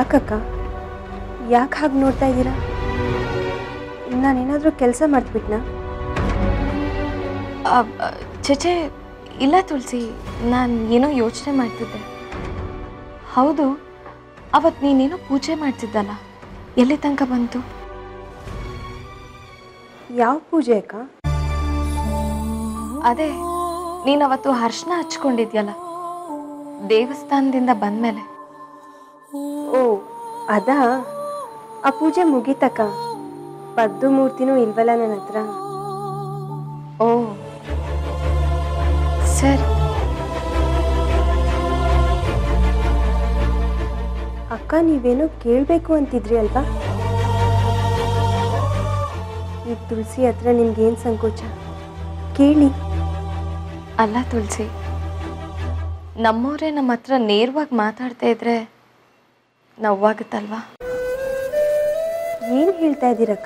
ಯಾಕಕ್ಕ ಯಾಕೆ ಹಾಗೆ ನೋಡ್ತಾ ಇದ್ದೀರಾ ನಾನೇನಾದರೂ ಕೆಲಸ ಮಾಡ್ಬಿಟ್ನಾ ಚಚೆ ಇಲ್ಲ ತುಳಸಿ ನಾನು ಏನೋ ಯೋಚನೆ ಮಾಡ್ತಿದ್ದೆ ಹೌದು ಅವತ್ತು ನೀನೇನೋ ಪೂಜೆ ಮಾಡ್ತಿದ್ದಲ್ಲ ಎಲ್ಲಿ ತನಕ ಬಂತು ಯಾವ ಪೂಜೆ ಅಕ್ಕ ಅದೇ ನೀನು ಅವತ್ತು ಹರ್ಷನ ಹಚ್ಕೊಂಡಿದ್ಯಲ್ಲ ದೇವಸ್ಥಾನದಿಂದ ಬಂದ್ಮೇಲೆ ಓ ಅದಾ ಆ ಪೂಜೆ ಮುಗೀತಕ್ಕ ಪದ್ದು ಮೂರ್ತಿನೂ ಇಲ್ವಲ್ಲ ನನ್ನ ಹತ್ರ ಓ ಸರಿ ಅಕ್ಕ ನೀವೇನೋ ಕೇಳಬೇಕು ಅಂತಿದ್ರಿ ಅಲ್ವಾ ಈ ತುಳಸಿ ಹತ್ರ ನಿಮ್ಗೇನು ಸಂಕೋಚ ಕೇಳಿ ಅಲ್ಲ ತುಳಸಿ ನಮ್ಮವರೇ ನಮ್ಮ ಹತ್ರ ನೇರವಾಗಿ ಮಾತಾಡ್ತಾ ಇದ್ರೆ ನೋವಾಗುತ್ತಲ್ವಾ ಏನು ಹೇಳ್ತಾ ಇದ್ದೀರಕ್ಕ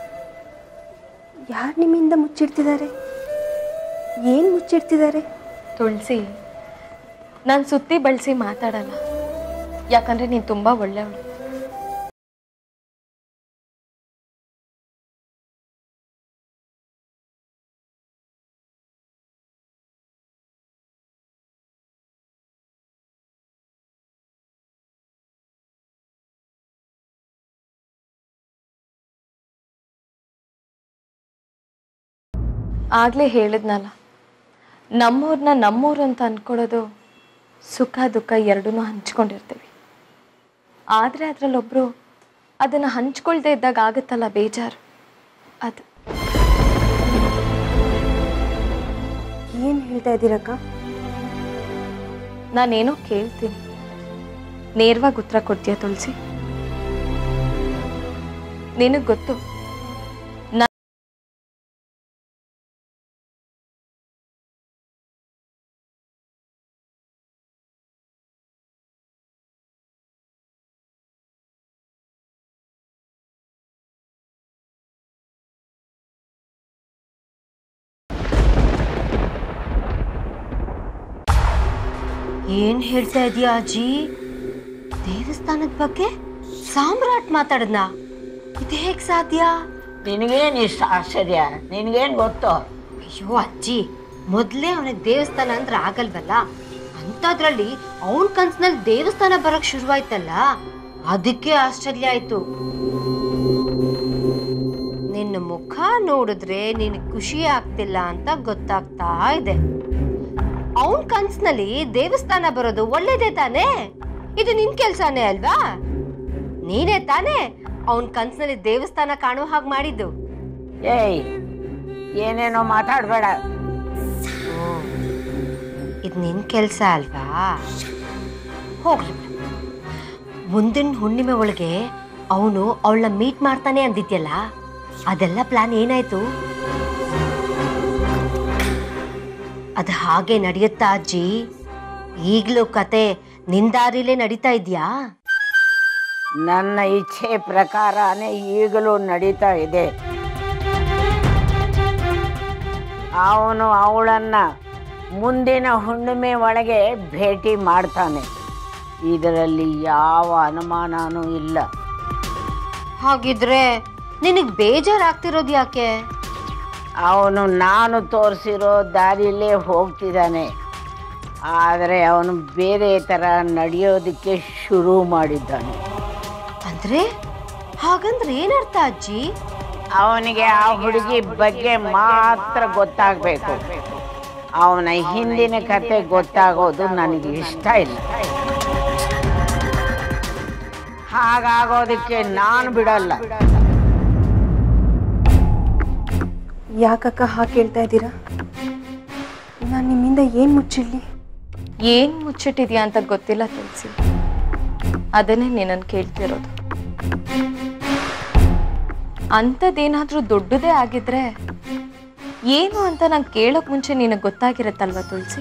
ಯಾರು ನಿಮ್ಮಿಂದ ಮುಚ್ಚಿಡ್ತಿದ್ದಾರೆ ಏನು ಮುಚ್ಚಿಡ್ತಿದ್ದಾರೆ ತುಳಸಿ ನಾನು ಸುತ್ತಿ ಬಳಸಿ ಮಾತಾಡಲ್ಲ ಯಾಕಂದ್ರೆ ನೀನು ತುಂಬ ಒಳ್ಳೆಯವಳು ಆಗಲೇ ಹೇಳಿದ್ನಲ್ಲ ನಮ್ಮೂರನ್ನ ನಮ್ಮೂರು ಅಂತ ಅಂದ್ಕೊಳ್ಳೋದು ಸುಖ ದುಃಖ ಎರಡೂ ಹಂಚ್ಕೊಂಡಿರ್ತೀವಿ ಆದರೆ ಅದರಲ್ಲೊಬ್ಬರು ಅದನ್ನು ಹಂಚ್ಕೊಳ್ದೇ ಇದ್ದಾಗ ಆಗುತ್ತಲ್ಲ ಬೇಜಾರು ಅದು ಏನು ಹೇಳ್ತಾ ಇದ್ದೀರಕ್ಕ ನಾನೇನೋ ಕೇಳ್ತೀನಿ ನೇರವಾಗಿ ಉತ್ತರ ಕೊಡ್ತೀಯ ತುಳಸಿ ನಿನಗೆ ಗೊತ್ತು ನಾ ಏನ್ ಹೇಳ್ತಾ ಇದೀಯ ಅಜ್ಜಿ ದೇವಸ್ಥಾನದ ಬಗ್ಗೆ ಸಾಮ್ರಾಟ್ ಮಾತಾಡದ್ನ ಇದು ಹೇಗ್ ಸಾಧ್ಯ ನಿನಗೇನು ಇಷ್ಟ ಆಶ್ಚರ್ಯ ನಿನಗೇನು ಗೊತ್ತು ಅಯ್ಯೋ ಅಜ್ಜಿ ಮೊದ್ಲೇ ಅವನಿಗೆ ದೇವಸ್ಥಾನ ಅಂದ್ರೆ ಆಗಲ್ವಲ್ಲ ಅಂತದ್ರಲ್ಲಿ ಅವನ್ ಕನ್ಸ್ನಲ್ಲಿ ದೇವಸ್ಥಾನ ಬರಕ್ ಶುರುವಾಯ್ತಲ್ಲ ಅದಕ್ಕೆ ಆಶ್ಚರ್ಯ ಆಯ್ತು ನಿನ್ನ ಮುಖ ನೋಡಿದ್ರೆ ನಿನ್ ಖುಷಿ ಆಗ್ತಿಲ್ಲ ಅಂತ ಗೊತ್ತಾಗ್ತಾ ಇದೆ ಅವನ್ ಕನ್ಸ್ನಲ್ಲಿ ದೇವಸ್ಥಾನ ಬರೋದು ಒಳ್ಳೇದೇ ತಾನೇ ಇದು ನಿನ್ ಕೆಲ್ಸಾನೇ ಅಲ್ವಾ ನೀನೇ ತಾನೇ ಅವನ್ ಕನ್ಸ್ನಲ್ಲಿ ದೇವಸ್ಥಾನ ಕಾಣೋ ಹಾಗೆ ಮಾಡಿದ್ದು ಏಯ್ ಏನೇನೋ ಮಾತಾಡಬೇಡ ಇದು ನಿನ್ ಕೆಲ್ಸ ಅಲ್ವಾ ಹೋಗ್ಲಿ ಬಿಡು. ಮುಂದಿನ ಹುಣ್ಣಿಮೆ ಒಳಗೆ ಅವನು ಅವಳನ್ನ ಮೀಟ್ ಮಾಡ್ತಾನೆ ಅಂದಿದ್ಯಲ್ಲ ಅದೆಲ್ಲ ಪ್ಲಾನ್ ಏನಾಯ್ತು ಅದು ಹಾಗೆ ನಡೆಯುತ್ತಾ ಅಜ್ಜಿ ಈಗಲೂ ಕತೆ ನಿನ್ ದಾರಿಲೇ ನಡೀತಾ ಇದ್ಯಾ ನನ್ನ ಇಚ್ಛೆ ಪ್ರಕಾರನೇ ಈಗಲೂ ನಡೀತಾ ಇದೆ ಅವನು ಅವಳನ್ನ ಮುಂದಿನ ಹುಣ್ಣಿಮೆ ಒಳಗೆ ಭೇಟಿ ಮಾಡ್ತಾನೆ ಇದರಲ್ಲಿ ಯಾವ ಅನುಮಾನನೂ ಇಲ್ಲ ಹಾಗಿದ್ರೆ ನಿನಗ್ ಬೇಜಾರಾಗ್ತಿರೋದು ಯಾಕೆ ಅವನು ನಾನು ತೋರಿಸಿರೋ ದಾರಿಲೇ ಹೋಗ್ತಿದ್ದಾನೆ ಆದರೆ ಅವನು ಬೇರೆ ಥರ ನಡೆಯೋದಕ್ಕೆ ಶುರು ಮಾಡಿದ್ದಾನೆ ಅಂದ್ರೆ ಹಾಗಂದ್ರೆ ಏನರ್ಥ ಅಜ್ಜಿ ಅವನಿಗೆ ಆ ಹುಡುಗಿ ಬಗ್ಗೆ ಮಾತ್ರ ಗೊತ್ತಾಗಬೇಕು ಅವನ ಹಿಂದಿನ ಕತೆ ಗೊತ್ತಾಗೋದು ನನಗೆ ಇಷ್ಟ ಇಲ್ಲ ಹಾಗಾಗೋದಕ್ಕೆ ನಾನು ಬಿಡಲ್ಲ ಯಾಕಕ್ಕ ಹಾಗೆ ಕೇಳ್ತಾ ಇದ್ದೀರಾ ನಾನು ನಿಮ್ಮಿಂದ ಏನು ಮುಚ್ಚಿಡ್ಲಿ ಏನು ಮುಚ್ಚಿಟ್ಟಿದ್ಯಾ ಅಂತ ಗೊತ್ತಿಲ್ಲ ತುಳಸಿ ಅದನ್ನೇ ನಿನ್ನನ್ನು ಕೇಳ್ತಿರೋದು ಅಂಥದ್ದೇನಾದ್ರೂ ದೊಡ್ಡದೇ ಆಗಿದ್ರೆ ಏನು ಅಂತ ನಂಗೆ ಕೇಳೋಕ್ ಮುಂಚೆ ನಿನಗೆ ಗೊತ್ತಾಗಿರತ್ತಲ್ವ ತುಳಸಿ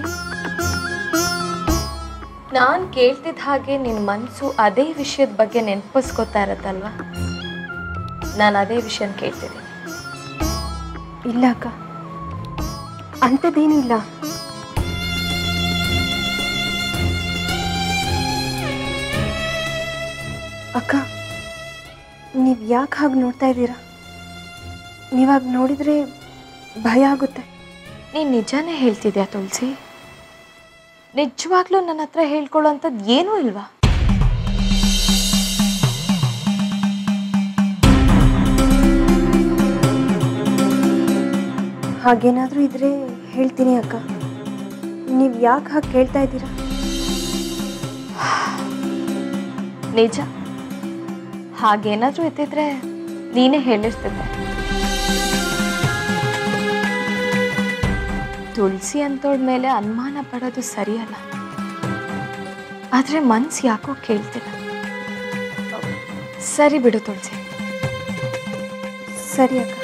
ನಾನು ಕೇಳ್ತಿದ್ದ ಹಾಗೆ ನಿನ್ನ ಮನಸ್ಸು ಅದೇ ವಿಷಯದ ಬಗ್ಗೆ ನೆನಪಿಸ್ಕೋತಾ ಇರತ್ತಲ್ವ ನಾನು ಅದೇ ವಿಷಯನ ಕೇಳ್ತಿದ್ದೀನಿ ಇಲ್ಲ ಅಕ್ಕ ಅಂಥದ್ದೇನೂ ಇಲ್ಲ ಅಕ್ಕ ನೀವು ಯಾಕೆ ಹಾಗೆ ನೋಡ್ತಾ ಇದ್ದೀರಾ ನೀವಾಗ ನೋಡಿದರೆ ಭಯ ಆಗುತ್ತೆ ನೀನು ನಿಜಾನೇ ಹೇಳ್ತಿದ್ಯಾ ತುಳಸಿ ನಿಜವಾಗ್ಲೂ ನನ್ನ ಹತ್ರ ಹೇಳ್ಕೊಳ್ಳೋಂಥದ್ದು ಏನೂ ಇಲ್ವಾ ಹಾಗೇನಾದರೂ ಇದ್ರೆ ಹೇಳ್ತೀನಿ ಅಕ್ಕ ನೀವು ಯಾಕೆ ಹಾಗೆ ಕೇಳ್ತಾ ಇದ್ದೀರಾ ನಿಜ ಹಾಗೇನಾದರೂ ಇದ್ದಿದ್ರೆ ನೀನೇ ಹೇಳಿರ್ತಿದ್ದೆ ತುಳಸಿ ಅಂತೋಳ ಮೇಲೆ ಅನುಮಾನ ಪಡೋದು ಸರಿಯಲ್ಲ ಆದರೆ ಮನ್ಸು ಯಾಕೋ ಕೇಳ್ತಿಲ್ಲ ಸರಿ ಬಿಡು ತುಳಸಿ ಸರಿ ಅಕ್ಕ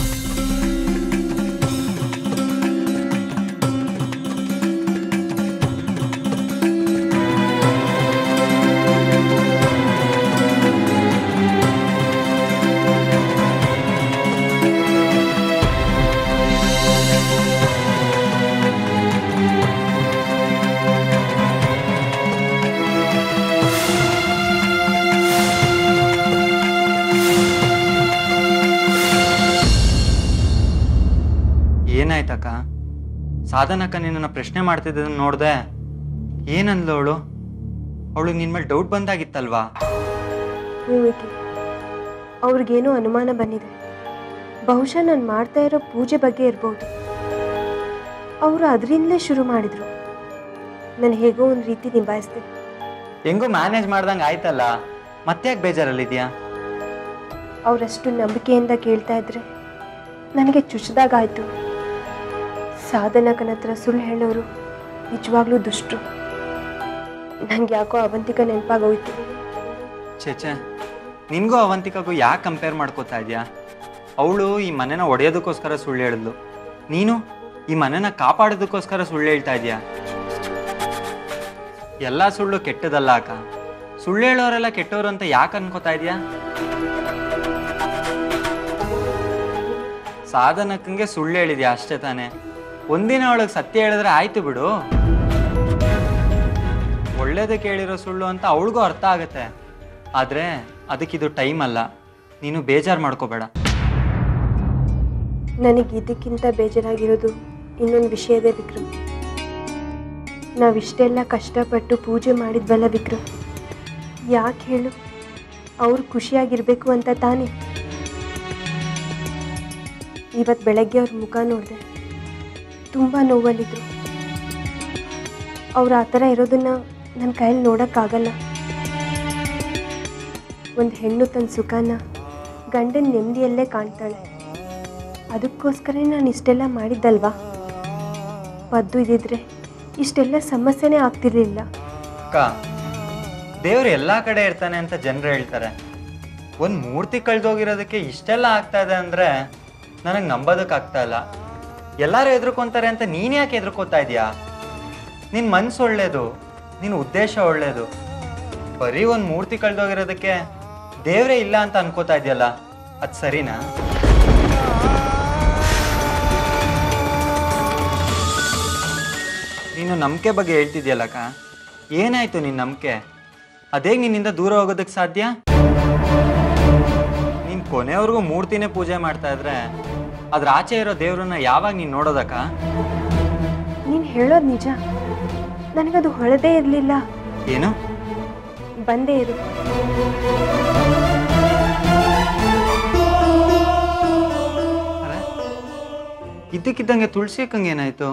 ಏನಾಯ್ತಕ್ಕ ಸಾಧನಕ್ಕ ನಿನ್ನನ್ನು ಪ್ರಶ್ನೆ ಮಾಡ್ತಿದ್ದದನ್ನ ನೋಡ್ದೆ ಏನಂದ್ಲು ಅವಳು ಅವಳಿಗೆ ನಿನ್ ಮೇಲೆ ಡೌಟ್ ಬಂದಾಗಿತ್ತಲ್ವಾ ಹ್ಞೂ ವಿಕಿ ಅವ್ರಿಗೇನೋ ಅನುಮಾನ ಬಂದಿದೆ ಬಹುಶಃ ನಾನು ಮಾಡ್ತಾ ಇರೋ ಪೂಜೆ ಬಗ್ಗೆ ಇರ್ಬೋದು ಅವರು ಅದರಿಂದಲೇ ಶುರು ಮಾಡಿದರು ನಾನು ಹೇಗೋ ಒಂದು ರೀತಿ ನಿಭಾಯಿಸಿದೆ ಹೆಂಗೋ ಮ್ಯಾನೇಜ್ ಮಾಡ್ದಂಗೆ ಆಯ್ತಲ್ಲ ಮತ್ತೆ ಯಾಕೆ ಬೇಜಾರಲ್ಲಿದ್ಯಾ ಅವರಷ್ಟು ನಂಬಿಕೆಯಿಂದ ಕೇಳ್ತಾ ಇದ್ರೆ ನನಗೆ ಚುಚ್ಚದಾಗಾಯ್ತು ಸಾಧನಕನ ಹತ್ರ ಸುಳ್ಳು ಹೇಳೋರು ನಿಜವಾಗ್ಲೂ ದುಷ್ಟರು ನಂಗೆ ಯಾಕೋ ಅವಂತಿಕ ನೆನಪಾಗೋಯ್ತು ಛೇಚೆ ನಿನ್ಗೂ ಅವಂತಿಕಾಗೂ ಯಾಕೆ ಕಂಪೇರ್ ಮಾಡ್ಕೋತಾ ಇದೆಯಾ ಅವಳು ಈ ಮನೆನ ಒಡೆಯೋದಕ್ಕೋಸ್ಕರ ಸುಳ್ಳು ಹೇಳಿದ್ಲು ನೀನು ಈ ಮನೆನ ಕಾಪಾಡೋದಕ್ಕೋಸ್ಕರ ಸುಳ್ಳು ಹೇಳ್ತಾ ಇದೆಯಾ ಎಲ್ಲ ಸುಳ್ಳು ಕೆಟ್ಟದಲ್ಲ ಅಕ್ಕ ಸುಳ್ಳು ಹೇಳೋರೆಲ್ಲ ಕೆಟ್ಟವರು ಅಂತ ಯಾಕೆ ಅನ್ಕೋತಾ ಇದೆಯಾ ಸಾಧನಕ್ಕಂಗೆ ಸುಳ್ಳು ಹೇಳಿದ್ಯಾ ಅಷ್ಟೇ ತಾನೇ ಒಂದಿನ ಒಳಗೆ ಸತ್ಯ ಹೇಳಿದ್ರೆ ಆಯ್ತು ಬಿಡು ಒಳ್ಳೇದಕ್ಕೆ ಹೇಳಿರೋ ಸುಳ್ಳು ಅಂತ ಅವಳಿಗೂ ಅರ್ಥ ಆಗತ್ತೆ ಆದರೆ ಅದಕ್ಕಿದು ಟೈಮ್ ಅಲ್ಲ ನೀನು ಬೇಜಾರು ಮಾಡ್ಕೋಬೇಡ ನನಗೆ ಇದಕ್ಕಿಂತ ಬೇಜಾರಾಗಿರೋದು ಇನ್ನೊಂದು ವಿಷಯದೇ ವಿಕ್ರಮ್ ನಾವಿಷ್ಟೆಲ್ಲ ಕಷ್ಟಪಟ್ಟು ಪೂಜೆ ಮಾಡಿದ್ವಲ್ಲ ವಿಕ್ರಮ್ ಯಾಕೆ ಹೇಳು ಅವ್ರು ಖುಷಿಯಾಗಿರ್ಬೇಕು ಅಂತ ತಾನೇ ಇವತ್ತು ಬೆಳಗ್ಗೆ ಅವ್ರ ಮುಖ ನೋಡಿದೆ ತುಂಬ ನೋವಲ್ಲಿದ್ರು ಅವ್ರು ಆ ಥರ ಇರೋದನ್ನ ನನ್ನ ಕೈಯಲ್ಲಿ ನೋಡೋಕ್ಕಾಗಲ್ಲ ಒಂದು ಹೆಣ್ಣು ತನ್ನ ಸುಖನ ಗಂಡನ ನೆಮ್ಮದಿಯಲ್ಲೇ ಕಾಣ್ತಾಳೆ ಅದಕ್ಕೋಸ್ಕರ ನಾನು ಇಷ್ಟೆಲ್ಲ ಮಾಡಿದ್ದಲ್ವಾ ಪದ್ದು ಇದ್ದಿದ್ರೆ ಇಷ್ಟೆಲ್ಲ ಸಮಸ್ಯೆನೇ ಆಗ್ತಿರ್ಲಿಲ್ಲ ಅಕ್ಕ ದೇವ್ರು ಎಲ್ಲ ಕಡೆ ಇರ್ತಾನೆ ಅಂತ ಜನರು ಹೇಳ್ತಾರೆ ಒಂದು ಮೂರ್ತಿ ಕಳ್ದೋಗಿರೋದಕ್ಕೆ ಇಷ್ಟೆಲ್ಲ ಆಗ್ತಾ ಇದೆ ಅಂದರೆ ನನಗೆ ನಂಬೋದಕ್ಕಾಗ್ತಾ ಇಲ್ಲ ಎಲ್ಲರೂ ಎದುರ್ಕೊಂತಾರೆ ಅಂತ ನೀನು ಯಾಕೆ ಎದುರ್ಕೋತಾ ಇದೀಯಾ ನಿನ್ನ ಮನ್ಸು ಒಳ್ಳೇದು ನಿನ್ನ ಉದ್ದೇಶ ಒಳ್ಳೇದು ಬರೀ ಒಂದು ಮೂರ್ತಿ ಕಳ್ದೋಗಿರೋದಕ್ಕೆ ದೇವರೇ ಇಲ್ಲ ಅಂತ ಅನ್ಕೋತಾ ಇದೆಯಲ್ಲ ಅದು ಸರಿನಾ ನೀನು ನಂಬಿಕೆ ಬಗ್ಗೆ ಹೇಳ್ತಿದ್ಯಲ್ಲಕ್ಕ ಏನಾಯ್ತು ನಿನ್ನ ನಂಬಿಕೆ ಅದೇ ನಿನ್ನಿಂದ ದೂರ ಹೋಗೋದಕ್ಕೆ ಸಾಧ್ಯ ನೀನು ಕೊನೆವರೆಗೂ ಮೂರ್ತಿನೇ ಪೂಜೆ ಮಾಡ್ತಾ ಇದ್ರೆ ಅದ್ರ ಆಚೆ ಇರೋ ದೇವ್ರನ್ನ ಯಾವಾಗ ನೀನು ನೋಡೋದಕ್ಕ ನೀನು ಹೇಳೋದು ನಿಜ ನನಗದು ಹೊಳದೇ ಇರಲಿಲ್ಲ ಏನು ಬಂದೇ ಇರು ಅರೆ, ಇದ್ದಕ್ಕಿದ್ದಂಗೆ ತುಳಸಿ ಅಕ್ಕಂಗೆ ಏನಾಯ್ತು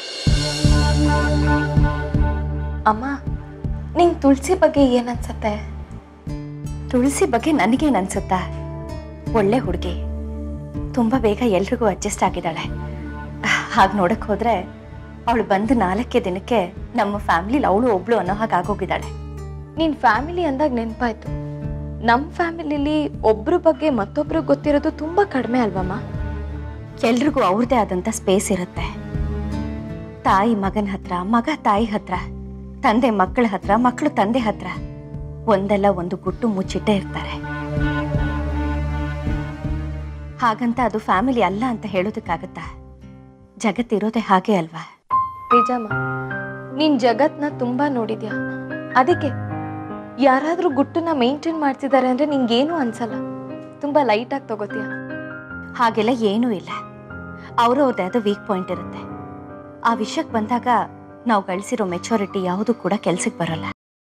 ಅಮ್ಮ ನಿಂಗೆ ತುಳಸಿ ಬಗ್ಗೆ ಏನನ್ಸತ್ತೆ ತುಳಸಿ ಬಗ್ಗೆ ನನಗೇನು ಅನ್ಸುತ್ತಾ ಒಳ್ಳೆ ಹುಡುಗಿ ತುಂಬ ಬೇಗ ಎಲ್ರಿಗೂ ಅಡ್ಜಸ್ಟ್ ಆಗಿದ್ದಾಳೆ ಹಾಗೆ ನೋಡಕ್ ಹೋದ್ರೆ ಅವಳು ಬಂದು ನಾಲ್ಕೇ ದಿನಕ್ಕೆ ನಮ್ಮ ಫ್ಯಾಮಿಲಿಲಿ ಅವಳು ಒಬ್ಳು ಅನ್ನೋ ಹಾಗೆ ಆಗೋಗಿದ್ದಾಳೆ ನಿನ್ನ ಫ್ಯಾಮಿಲಿ ಅಂದಾಗ ನೆನಪಾಯ್ತು ನಮ್ಮ ಫ್ಯಾಮಿಲಿಲಿ ಒಬ್ರ ಬಗ್ಗೆ ಮತ್ತೊಬ್ರಿಗೆ ಗೊತ್ತಿರೋದು ತುಂಬ ಕಡಿಮೆ ಅಲ್ವಮ್ಮ ಎಲ್ರಿಗೂ ಅವ್ರದ್ದೇ ಆದಂಥ ಸ್ಪೇಸ್ ಇರುತ್ತೆ ತಾಯಿ ಮಗನ ಹತ್ರ ಮಗ ತಾಯಿ ಹತ್ರ ತಂದೆ ಮಕ್ಕಳ ಹತ್ರ ಮಕ್ಕಳು ತಂದೆ ಹತ್ರ ಒಂದಲ್ಲ ಒಂದು ಗುಟ್ಟು ಮುಚ್ಚಿಟ್ಟೇ ಇರ್ತಾರೆ ಹಾಗಂತ ಅದು ಫ್ಯಾಮಿಲಿ ಅಲ್ಲ ಅಂತ ಹೇಳೋದಕ್ಕಾಗತ್ತಾ ಜಗತ್ತಿರೋದೇ ಹಾಗೆ ನಿಜಮ್ಮ ನೀನ್ ಜಗತ್ನ ತುಂಬಾ ನೋಡಿದ್ಯಾ ಅದಕ್ಕೆ ಯಾರಾದರೂ ಗುಟ್ಟನ್ನ ಮೇಂಟೈನ್ ಮಾಡ್ತಿದ್ದಾರೆ ಅಂದರೆ ನಿಂಗೇನು ಅನ್ಸಲ್ಲ ತುಂಬ ಲೈಟಾಗಿ ತಗೋತೀಯ ಹಾಗೆಲ್ಲ ಏನೂ ಇಲ್ಲ ಅವ್ರವ್ರದ್ದೇ ಅದು ವೀಕ್ ಪಾಯಿಂಟ್ ಇರುತ್ತೆ ಆ ವಿಷಯಕ್ಕೆ ಬಂದಾಗ ನಾವು ಗಳಿಸಿರೋ ಮೆಚುರಿಟಿ ಯಾವುದು ಕೂಡ ಕೆಲ್ಸಕ್ಕೆ ಬರಲ್ಲ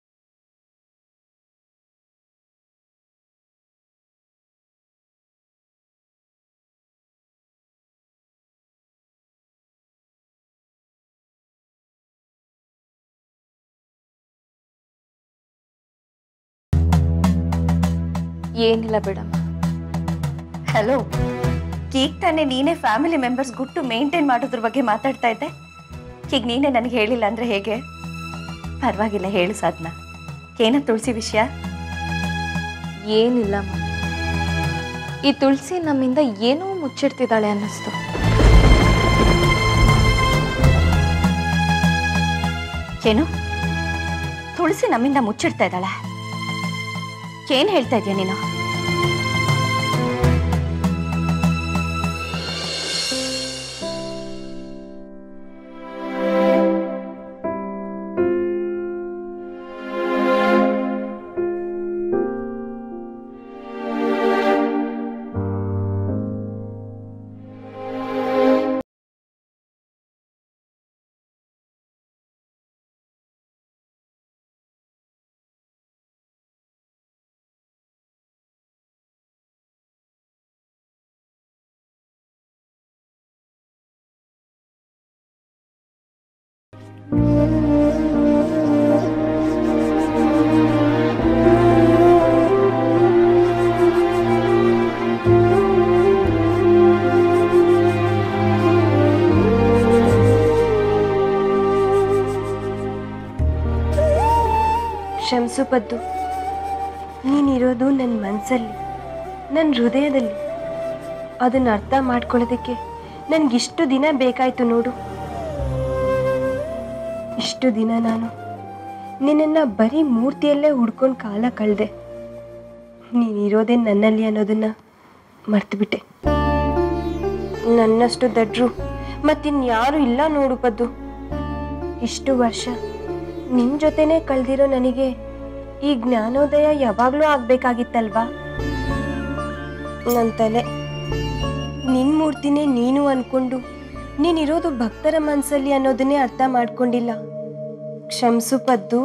ಏನಿಲ್ಲ ಬಿಡಮ್ಮ ಹಲೋ ಈಗ ತಾನೇ ನೀನೇ ಫ್ಯಾಮಿಲಿ ಮೆಂಬರ್ಸ್ ಗುಟ್ಟು ಮೇಂಟೈನ್ ಮಾಡೋದ್ರ ಬಗ್ಗೆ ಮಾತಾಡ್ತಾ ಇದ್ದೆ ಈಗ ನೀನೇ ನನಗೆ ಹೇಳಿಲ್ಲ ಅಂದ್ರೆ ಹೇಗೆ ಪರವಾಗಿಲ್ಲ ಹೇಳು ಸಾಧನ ಏನ ತುಳಸಿ ವಿಷಯ ಏನಿಲ್ಲ ಅಮ್ಮ ಈ ತುಳಸಿ ನಮ್ಮಿಂದ ಏನೋ ಮುಚ್ಚಿಡ್ತಿದ್ದಾಳೆ ಅನ್ನಿಸ್ತು ಏನು ತುಳಸಿ ನಮ್ಮಿಂದ ಮುಚ್ಚಿಡ್ತಾ ಇದ್ದಾಳೆ ಏನ್ ಹೇಳ್ತಾ ಇದೀಯ ನೀನು ಕ್ಷಮಿಸು ಪದ್ದು ನೀನಿರೋದು ನನ್ನ ಮನಸ್ಸಲ್ಲಿ ನನ್ನ ಹೃದಯದಲ್ಲಿ ಅದನ್ನು ಅರ್ಥ ಮಾಡ್ಕೊಳ್ಳೋದಕ್ಕೆ ನನಗಿಷ್ಟು ದಿನ ಬೇಕಾಯ್ತು ನೋಡು ಇಷ್ಟು ದಿನ ನಾನು ನಿನ್ನನ್ನು ಬರೀ ಮೂರ್ತಿಯಲ್ಲೇ ಹುಡ್ಕೊಂಡು ಕಾಲ ಕಳೆದೆ ನೀನಿರೋದೇ ನನ್ನಲ್ಲಿ ಅನ್ನೋದನ್ನ ಮರ್ತುಬಿಟ್ಟೆ ನನ್ನಷ್ಟು ದಡ್ರು ಮತ್ತಿನ್ಯಾರೂ ಇಲ್ಲ ನೋಡು ಪದ್ದು ಇಷ್ಟು ವರ್ಷ ನಿನ್ ಜೊತೆನೆ ಕಳೆದಿರೋ ನನಗೆ ಈ ಜ್ಞಾನೋದಯ ಯಾವಾಗಲೂ ಆಗ್ಬೇಕಾಗಿತ್ತಲ್ವಾ ನನ್ನ ತಲೆ ನಿನ್ ಮೂರ್ತಿನೇ ನೀನು ಅನ್ಕೊಂಡು ನೀನಿರೋದು ಭಕ್ತರ ಮನಸ್ಸಲ್ಲಿ ಅನ್ನೋದನ್ನೇ ಅರ್ಥ ಮಾಡ್ಕೊಂಡಿಲ್ಲ ಕ್ಷಮಿಸು ಪದ್ದು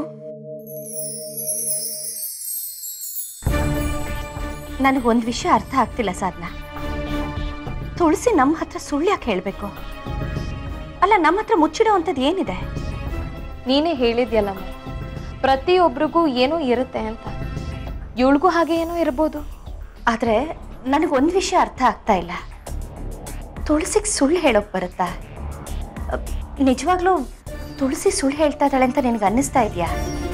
ನನಗೊಂದು ವಿಷಯ ಅರ್ಥ ಆಗ್ತಿಲ್ಲ ಸಾಧನ ತುಳಸಿ ನಮ್ಮ ಹತ್ರ ಸುಳ್ಳು ಯಾಕೆ ಹೇಳಬೇಕು ಅಲ್ಲ ನಮ್ಮ ಹತ್ರ ಮುಚ್ಚಿಡೋ ಅಂಥದ್ದು ಏನಿದೆ ನೀನೇ ಹೇಳಿದ್ಯಲ್ಲಮ್ಮ ಪ್ರತಿಯೊಬ್ಬರಿಗೂ ಏನೋ ಇರುತ್ತೆ ಅಂತ ಇವಳಿಗೂ ಹಾಗೆ ಏನೋ ಇರ್ಬೋದು ಆದರೆ ನನಗೊಂದು ವಿಷಯ ಅರ್ಥ ಆಗ್ತಾ ಇಲ್ಲ ತುಳಸಿಗೆ ಸುಳ್ಳು ಹೇಳೋಕೆ ಬರುತ್ತಾ ಅಹ್, ನಿಜವಾಗ್ಲೂ ತುಳಸಿ ಸುಳ್ಳು ಹೇಳ್ತಾ ಇದ್ದಾಳೆ ಅಂತ ನಿನಗೆ ಅನ್ನಿಸ್ತಾ ಇದೆಯಾ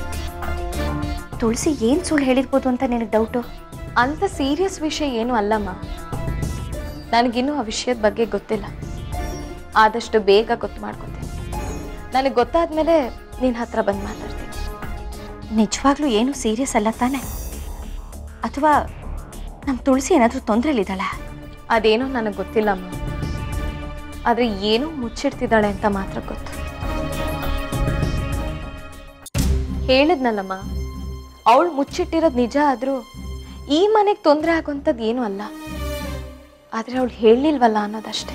ತುಳಸಿ ಏನು ಸುಳ್ಳು ಹೇಳಿರ್ಬೋದು ಅಂತ ನಿನಗೆ ಡೌಟು ಅಂಥ ಸೀರಿಯಸ್ ವಿಷಯ ಏನೂ ಅಲ್ಲಮ್ಮ ನನಗಿನ್ನೂ ಆ ವಿಷಯದ ಬಗ್ಗೆ ಗೊತ್ತಿಲ್ಲ ಆದಷ್ಟು ಬೇಗ ಗೊತ್ತು ಮಾಡ್ಕೊತೀನಿ ನನಗೆ ಗೊತ್ತಾದ್ಮೇಲೆ ನಿನ್ನ ಹತ್ರ ಬಂದು ಮಾತಾಡ್ತೀನಿ ನಿಜವಾಗ್ಲೂ ಏನು ಸೀರಿಯಸ್ ಅಲ್ಲ ತಾನೆ ಅಥವಾ ನಮ್ಮ ತುಳಸಿ ಏನಾದರೂ ತೊಂದರೆಲಿದ್ದಾಳ ಅದೇನೋ ನನಗೆ ಗೊತ್ತಿಲ್ಲಮ್ಮ ಆದರೆ ಏನೋ ಮುಚ್ಚಿಡ್ತಿದ್ದಾಳೆ ಅಂತ ಮಾತ್ರ ಗೊತ್ತು ಹೇಳಿದ್ನಲ್ಲಮ್ಮ ಅವಳು ಮುಚ್ಚಿಟ್ಟಿರೋದು ನಿಜ ಆದರೂ ಈ ಮನೆಗೆ ತೊಂದರೆ ಆಗೋಂಥದ್ದು ಏನೂ ಅಲ್ಲ ಆದರೆ ಅವಳು ಹೇಳಿಲ್ವಲ್ಲ ಅನ್ನೋದಷ್ಟೇ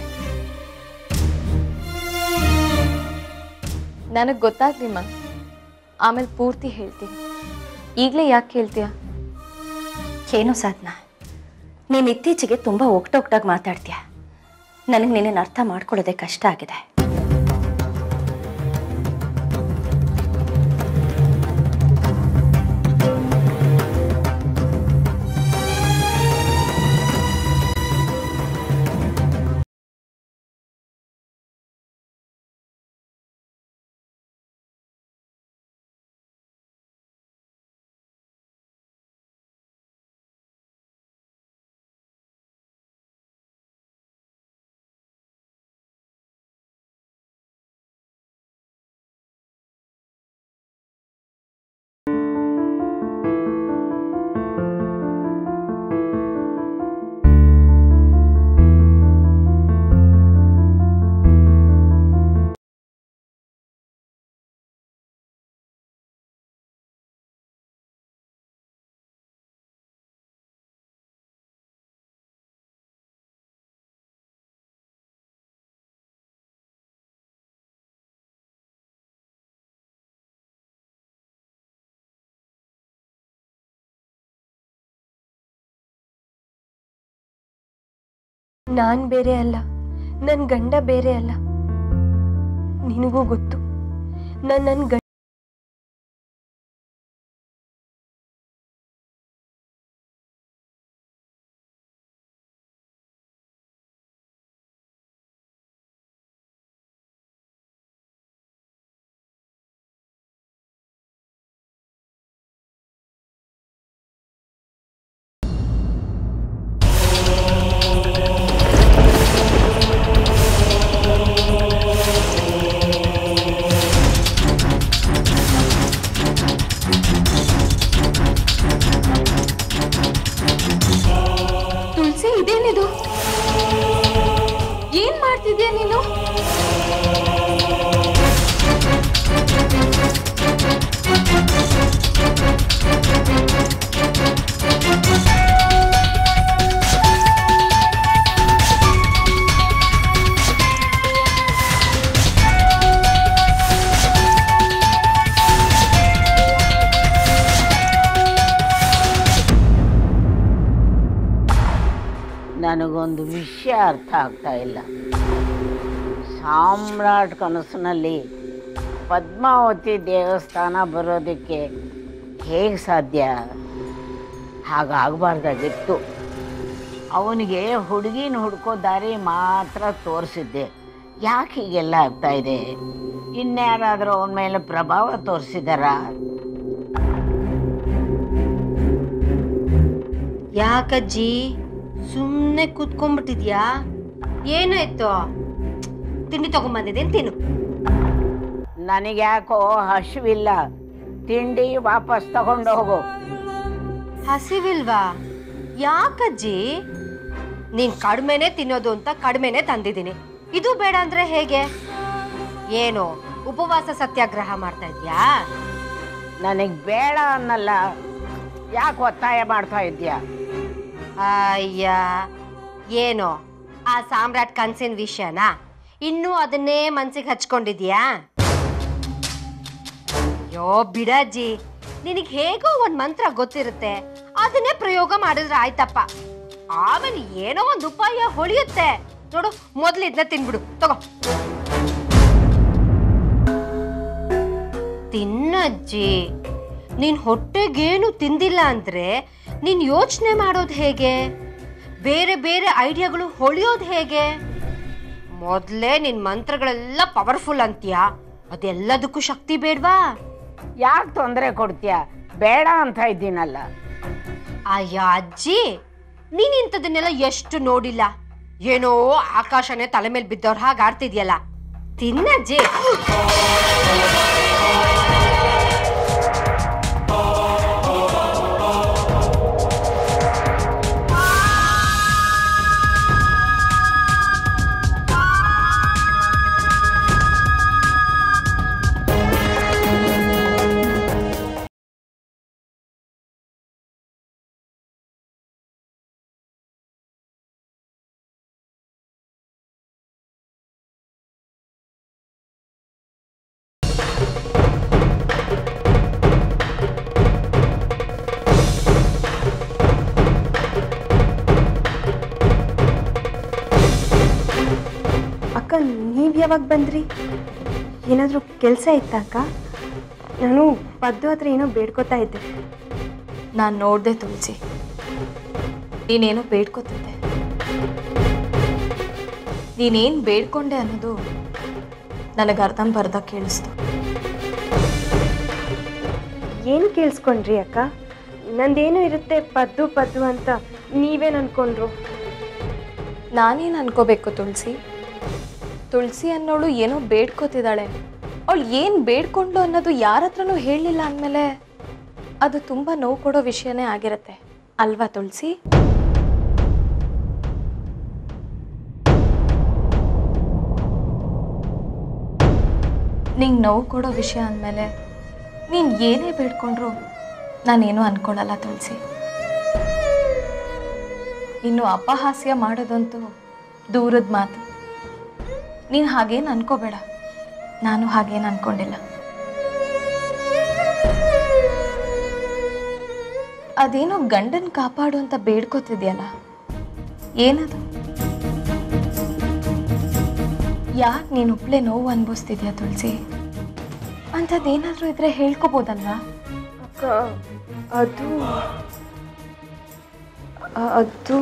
ನನಗೆ ಗೊತ್ತಾಗ್ಲಿಮ್ಮ ಆಮೇಲೆ ಪೂರ್ತಿ ಹೇಳ್ತೀನಿ ಈಗಲೇ ಯಾಕೆ ಕೇಳ್ತೀಯ ಏನೋ ಸಾಧನ ನೀನು ಇತ್ತೀಚೆಗೆ ತುಂಬ ಒಕ್ಟೊಕ್ಟಾಗಿ ಮಾತಾಡ್ತೀಯ ನನಗೆ ನಿನ್ನನ್ನು ಅರ್ಥ ಮಾಡ್ಕೊಳ್ಳೋದೇ ಕಷ್ಟ ಆಗಿದೆ ನಾನು ಬೇರೆ ಅಲ್ಲ ನನ್ನ ಗಂಡ ಬೇರೆ ಅಲ್ಲ ನಿನಗೂ ಗೊತ್ತು ನಾನು ನನ್ನ ಗಂಡ ತುಳಸಿ ಇದೇನಿದು ಏನ್ ಮಾಡ್ತಿದ್ಯಾ ನೀನು ನನಗೊಂದು ವಿಷಯ ಅರ್ಥ ಆಗ್ತಾ ಇಲ್ಲ ಸಾಮ್ರಾಟ್ ಕನಸಿನಲ್ಲಿ ಪದ್ಮಾವತಿ ದೇವಸ್ಥಾನ ಬರೋದಕ್ಕೆ ಹೇಗೆ ಸಾಧ್ಯ ಹಾಗಾಗಬಾರ್ದಾಗಿತ್ತು ಅವನಿಗೆ ಹುಡುಗಿನ ಹುಡ್ಕೋ ದಾರಿ ಮಾತ್ರ ತೋರಿಸಿದ್ದೆ ಯಾಕೆ ಹೀಗೆಲ್ಲ ಆಗ್ತಾ ಇದೆ ಇನ್ಯಾರಾದರೂ ಅವನ ಮೇಲೆ ಪ್ರಭಾವ ತೋರಿಸಿದಾರಾ ಯಾಕಜ್ಜಿ ಸುಮ್ಮನೆ ಕೂತ್ಕೊಂಡ್ಬಿಟ್ಟಿದ್ಯಾ ಏನಾಯ್ತು ತಿಂಡಿ ತಗೊಂಬಂದಿದ್ದೇನೆ ತಿನ್ನು ನನಗ್ಯಾಕೋ ಹಸಿವಿಲ್ಲ ತಿಂಡಿ ವಾಪಸ್ ತಗೊಂಡು ಹೋಗು ಹಸಿವಿಲ್ವಾ ಯಾಕಜ್ಜಿ ನೀನ್ ಕಡಿಮೆನೆ ತಿನ್ನೋದು ಅಂತ ಕಡಿಮೆನೆ ತಂದಿದ್ದೀನಿ ಇದು ಬೇಡ ಅಂದ್ರೆ ಹೇಗೆ ಏನು ಉಪವಾಸ ಸತ್ಯಾಗ್ರಹ ಮಾಡ್ತಾ ಇದ್ಯಾ ನನಗೆ ಬೇಡ ಅನ್ನಲ್ಲ ಯಾಕೆ ಒತ್ತಾಯ ಮಾಡ್ತಾ ಇದ್ಯಾ ಅಯ್ಯ ಏನು ಆ ಸಾಮ್ರಾಟ್ ಕನ್ಸಿನ ವಿಷಯನ ಇನ್ನೂ ಅದನ್ನೇ ಮನ್ಸಿಗೆ ಹಚ್ಕೊಂಡಿದ್ಯಾ ಅಯ್ಯೋ ಬಿಡಜ್ಜಿ ನಿನಗೆ ಹೇಗೋ ಒಂದ್ ಮಂತ್ರ ಗೊತ್ತಿರುತ್ತೆ ಅದನ್ನೇ ಪ್ರಯೋಗ ಮಾಡಿದ್ರೆ ಆಯ್ತಪ್ಪ ಆಮೇಲೆ ಏನೋ ಒಂದು ಉಪಾಯ ಹೊಳಿಯುತ್ತೆ ನೋಡು ಮೊದ್ಲು ಇದನ್ನ ತಿನ್ಬಿಡು ತಗೋ ತಿನ್ನಜ್ಜಿ ನೀನ್ ಹೊಟ್ಟೆಗೇನು ತಿಂದಿಲ್ಲ ಅಂದ್ರೆ ನೀನ್ ಯೋಚನೆ ಮಾಡೋದು ಹೇಗೆ ಬೇರೆ ಬೇರೆ ಐಡಿಯಾಗಳು ಹೊಳಿಯೋದು ಹೇಗೆ ಮೊದಲೇ ನಿನ್ ಮಂತ್ರಗಳೆಲ್ಲ ಪವರ್ಫುಲ್ ಅಂತೀಯ ಅದೆಲ್ಲದಕ್ಕೂ ಶಕ್ತಿ ಬೇಡ್ವಾ ಯಾಕೆ ತೊಂದರೆ ಕೊಡ್ತೀಯ ಬೇಡ ಅಂತ ಇದ್ದೀನಲ್ಲ ಅಯ್ಯ ಅಜ್ಜಿ ನೀನ್ ಇಂಥದನ್ನೆಲ್ಲ ಎಷ್ಟು ನೋಡಿಲ್ಲ ಏನೋ ಆಕಾಶನೇ ತಲೆ ಮೇಲೆ ಬಿದ್ದವ್ರ ಹಾಗೆ ಆಡ್ತಿದ್ಯಲ್ಲ ತಿನ್ನಜ್ಜಿ ಅಕ್ಕ ನೀವು ಯಾವಾಗ ಬಂದ್ರಿ ಏನಾದರೂ ಕೆಲಸ ಇತ್ತಾ ಅಕ್ಕ ನಾನು ಪದ್ದು ಹತ್ರ ಏನೋ ಬೇಡ್ಕೋತಾ ಇದ್ದೆ ನಾನು ನೋಡ್ದೆ ತುಳಸಿ ನೀನೇನೋ ಬೇಡ್ಕೋತಿದ್ದೆ ನೀನೇನು ಬೇಡ್ಕೊಂಡೆ ಅನ್ನೋದು ನನಗೆ ಅರ್ಧಂಬರ್ಧ ಕೇಳಿಸ್ತು ಏನು ಕೇಳಿಸ್ಕೊಂಡ್ರಿ ಅಕ್ಕ ನಂದೇನು ಇರುತ್ತೆ ಪದ್ದು ಪದ್ದು ಅಂತ ನೀವೇನು ಅನ್ಕೊಂಡ್ರು ನಾನೇನು ಅನ್ಕೋಬೇಕು ತುಳಸಿ ತುಳಸಿ ಅನ್ನೋಳು ಏನೋ ಬೇಡ್ಕೋತಿದ್ದಾಳೆ ಅವಳು ಏನು ಬೇಡ್ಕೊಂಡ್ಲು ಅನ್ನೋದು ಯಾರ ಹತ್ರನೂ ಹೇಳಲಿಲ್ಲ ಅಂದಮೇಲೆ ಅದು ತುಂಬ ನೋವು ಕೊಡೋ ವಿಷಯನೇ ಆಗಿರುತ್ತೆ ಅಲ್ವಾ ತುಳಸಿ ನಿಂಗೆ ನೋವು ಕೊಡೋ ವಿಷಯ ಅಂದಮೇಲೆ ನೀನು ಏನೇ ಬೇಡ್ಕೊಂಡ್ರು ನಾನೇನು ಅನ್ಕೊಳಲ್ಲ ತುಳಸಿ ಇನ್ನು ಅಪಹಾಸ್ಯ ಮಾಡೋದಂತೂ ದೂರದ ಮಾತು ನೀನು ಹಾಗೇನು ಅನ್ಕೋಬೇಡ ನಾನು ಹಾಗೇನು ಅನ್ಕೊಂಡಿಲ್ಲ ಅದೇನೋ ಗಂಡನ್ ಕಾಪಾಡು ಅಂತ ಬೇಡ್ಕೋತಿದ್ಯಲ್ಲ ಏನದು ಯಾಕೆ ನೀನು ಒಬ್ಳೆ ನೋವು ಅನ್ಭವಿಸ್ತಿದ್ಯಾ ತುಳಸಿ ಅಂಥದ್ದೇನಾದರೂ ಇದ್ರೆ ಹೇಳ್ಕೊಬೋದಲ್ವಾ ಅಕ್ಕ ಅದು ಅ- ಅದು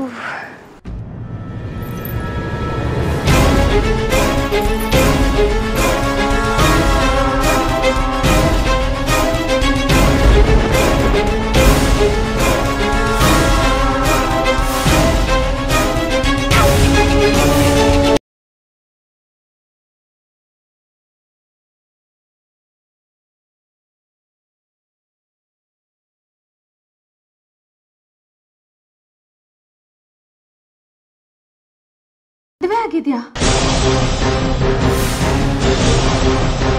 ಮದುವೆ ಆಗಿದ್ಯಾ